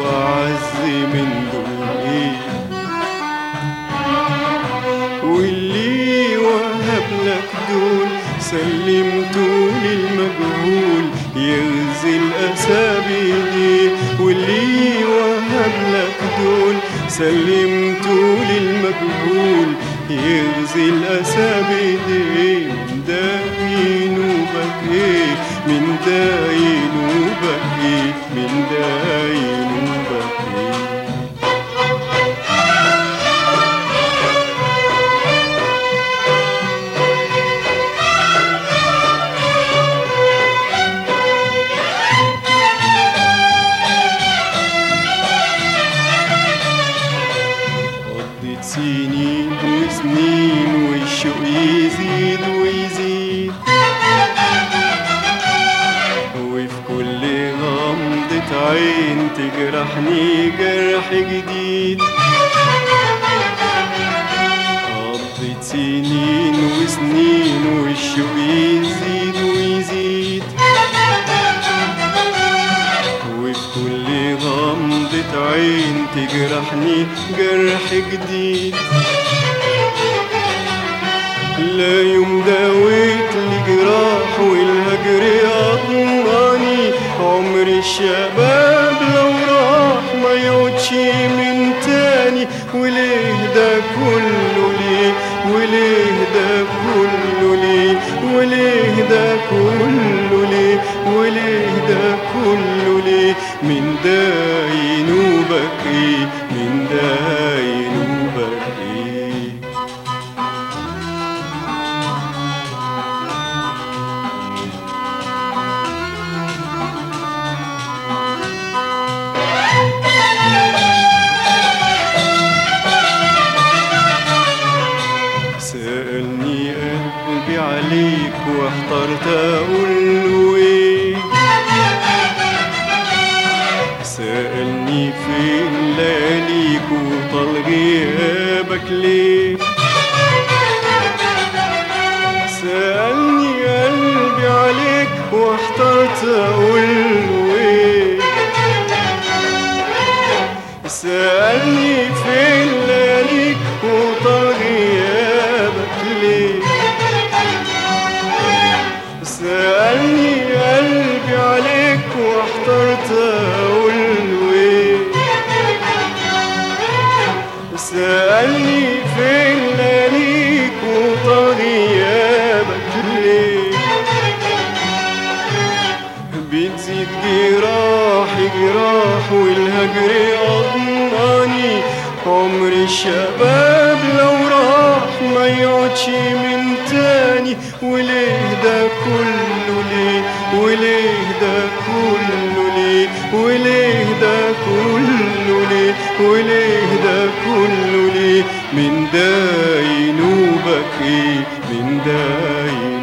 وأعز من دول إيه واللي وهب لك دول سلمته للمجهول يغزي الأسى بإيديه واللي وهب لك دول سلمته للمجهول يغزي الأسى بإيديه من ده ينوبك إيه من ده ينوبك إيه من ده ينوبك إيه قضيت سنين وسنين والشوق يزيد ويزيد وفي كل غمضة عين تجرحني جرح جديد قضيت سنين وسنين والشوق يزيد ويزيد وفي كل غمضة عين تجرحني جرح جديد لا يوم داويت لجراح والهجر أضماني عمر الشباب لو راح ما يعودش من تاني وليه ده كله ليه وليه ده كله ليه وليه ده كله ليه وليه ده كله ليه من ده ينوبك ايه من ده ينوبك ايه سألني قلبي عليك واحترت أقول له إيه سألني فين لياليك وطال غيابك ليه سألني قلبي عليك واحترت أقول له إيه سألني فين لياليك وطال غيابك ليه سألني قلبي عليك واحترت أقول له إيه سألني فين لياليك وطال غيابك ليه بتزيد جراحي جراح والهجر أضماني عمر الشباب لو راح ما يعودش من تاني وليه ده كله ليه وليه ده كله ليه وليه ده كله ليه وليه ده كله ليه من ده ينوبك ايه من ده ينوبك